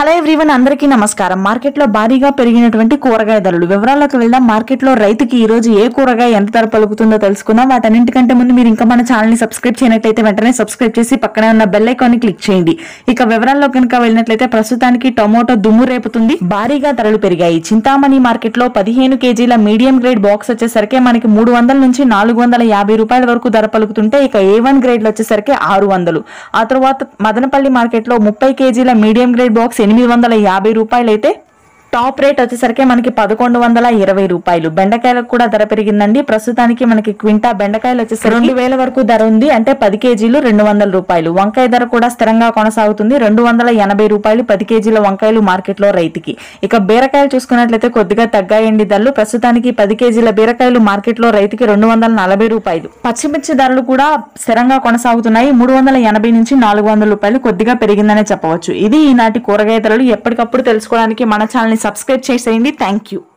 hello everyone అందరికీ నమస్కారం market లో భారీగా పెరిగినటువంటి కూరగాయ ధరలు వివరాలకు వెళ్దాం మార్కెట్ లో రైతుకి ఈ రోజు ఏ కూరగాయ ఎంత ధర పలుకుతుందో తెలుసుకుందాం వాటన్నింటికంటే ముందు మీరు ఇంకా మన ఛానల్ ని సబ్స్క్రైబ్ చేయనట్లయితే వెంటనే సబ్స్క్రైబ్ చేసి పక్కనే ఉన్న బెల్ ఐకాన్ ని క్లిక్ చేయండి ఇక వివరాల్లో కనుక వెళ్ళినట్లయితే ప్రస్తుతానికి టొమాటో దుమ్ము రేపుతుంది భారీగా ధరలు పెరిగాయి చింతామణి మార్కెట్ లో పదిహేను కేజీల మీడియం గ్రేడ్ బాక్స్ వచ్చేసరికి మనకి మూడు వందల నుంచి నాలుగు వందల యాభై రూపాయల వరకు ధర పలుకుతుంటే ఇక ఏ వన్ గ్రేడ్ వచ్చేసరికి ఆరు వందలు ఆ తర్వాత మదనపల్లి మార్కెట్ లో ముప్పై కేజీల మీడియం గ్రేడ్ బాక్స్ ఎనిమిది వందల యాభై రూపాయలు అయితే టాప్ రేట్ వచ్చేసరికి మనకి పదకొండు వందల ఇరవై రూపాయలు బెండకాయలకు కూడా ధర పెరిగిందండి ప్రస్తుతానికి మనకి క్వింటా బెండకాయలు వచ్చేసరికి రెండు వేల వరకు ధర ఉంది అంటే పది కేజీలు రెండు వందల రూపాయలు వంకాయ ధర కూడా స్థిరంగా కొనసాగుతుంది రెండు వందల ఎనభై రూపాయలు పది కేజీల వంకాయలు మార్కెట్ లో రైతుకి ఇక బీరకాయలు చూసుకున్నట్లయితే కొద్దిగా తగ్గాయండి ధరలు ప్రస్తుతానికి పది కేజీల బీరకాయలు మార్కెట్ లో రైతుకి రెండు వందల నలభై రూపాయలు పచ్చిమిర్చి ధరలు కూడా స్థిరంగా కొనసాగుతున్నాయి మూడు వందల ఎనభై నుంచి నాలుగు వందల రూపాయలు కొద్దిగా పెరిగిందనే చెప్పవచ్చు ఇది ఈనాటి కూరగాయ ధరలు ఎప్పటికప్పుడు తెలుసుకోవడానికి మన ఛానల్ ని సబ్స్క్రైబ్ చేసేయండి థ్యాంక్ యూ